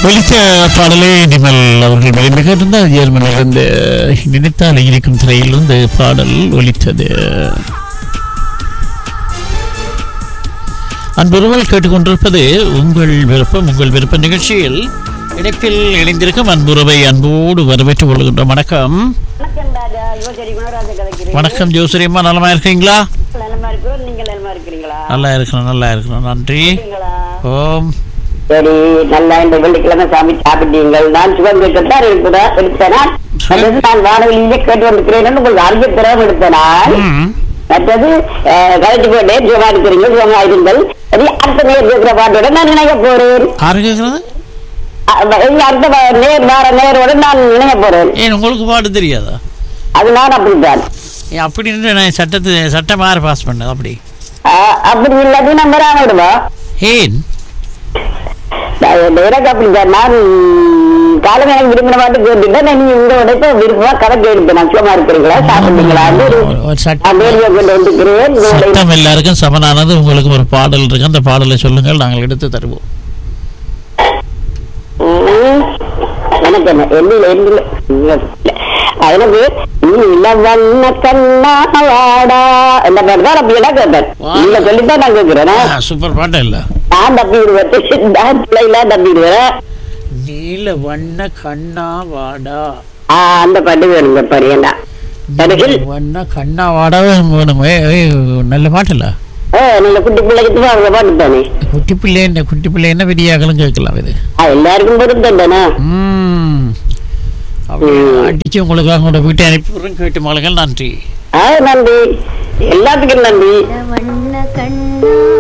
ஒலித்த பாடலே நிமல் அவர்கள் மிக மிக இருந்த ஜெர்மனிலிருந்து நினைத்தால் இருக்கும் திரையிலிருந்து பாடல் ஒலித்தது அன்புறவர்கள் கேட்டுக்கொண்டிருப்பது உங்கள் விருப்பம் உங்கள் விருப்ப நிகழ்ச்சியில் இணைப்பில் இணைந்திருக்கும் அன்புறவை அன்போடு வரவேற்றுக் கொள்கின்றோம் வணக்கம் வணக்கம் ராஜா யுவசரி குணராஜ கதைக்கிறேன் வணக்கம் ஜோசரியம்மா நலமா இருக்கீங்களா நலமா இருக்கிறோம் நீங்க நலமா இருக்கிறீங்களா நல்லா இருக்கிறோம் நல்லா இருக்கிறோம் நன்றி இருக்கீங்களா? ஓம் சரி நல்லா இந்த வெள்ளிக்கிழமை சாமி சாப்பிட்டீங்கள் நான் சுகம் கேட்டுத்தான் இருக்கிற எடுத்தேனா மற்றது நான் வானொலியிலே கேட்டு வந்திருக்கிறேன் உங்களுக்கு அறிய திறவு எடுத்தனால் ம். மற்றது அஹ், கதைச்சு போட்டே சுகமா இருக்கிறீங்க சுகமா இருங்கள் சரி அடுத்த நேர் கேட்கிற பாட்டோட நான் நினைக்க போறேன் யாரு கேட்கறது அஹ், இல்ல, அடுத்த வா- நேர் வார நேரோட நான் நினைக்க போறேன் ஏன் உங்களுக்கு பாட்டு தெரியாதா அது நான் அப்படித்தான் ஏன் அப்படின்னு நான் சட்டத்தை சட்டம் யார் பாஸ் பண்ணது அப்படி அஹ், அப்படி இல்லாட்டி நம்ம வராம விடுவா ஏன் எனக்கு அப்படிதான் நான் காலம் எனக்கு விரும்பின பாட்டு கேட்டுட்டேன் நீ உங்களோட இப்ப விருப்பமா கணக்கு எடுத்து நான் சும்மா இருக்கிறீங்களா சாப்பிட்டீங்களா ஒரு சட்டம் ரேடியோ கொண்டு வந்துக்கிறேன் உங்களுடைய- சட்டம் எல்லாருக்கும் சமனானது உங்களுக்கு ஒரு பாடல் இருக்கு அந்த பாடலை சொல்லுங்கள் நாங்கள் எடுத்து தருவோம் ம், எனக்கு என்ன எண்ணில எண்ணில எனக்கு நீ இளவண்ண கண்ணாவாடா இந்த பாட்டு தான் அப்படி எல்லாம் கேட்டேன் நீங்க சொல்லித்தான் நான் கேட்கிறேன் ஆ, சூப்பர் பாட்டு இல்ல நான் தப்பிடுவேன் நான் பிள்ளைல தப்பிடுவேன் நீல வண்ண கண்ணா வாடா ஆ, அந்த பாட்டு வேணுங்க பரியண்டா கடைசியில் வண்ண கண்ணா வாடாவே வேணும் ஏய், ஏய், நல்ல பாட்டு இல்ல ஆ, நீங்க குட்டி பிள்ளைக்கு அவங்க பாட்டு தானே குட்டி பிள்ளை என்ன குட்டி பிள்ளை என்ன பெரியாக்களும் கேட்கலாம் இது ஆ, எல்லாருக்கும் பொருத்தம் தானே ம் அப்படியே ம். அடிச்சு உங்களுக்கு அவங்களோட வீட்டை அனுப்பி விடுறேன் கேட்டு மலங்கள் நன்றி ஆ நன்றி எல்லாத்துக்கும் நன்றி வண்ண கண்ணா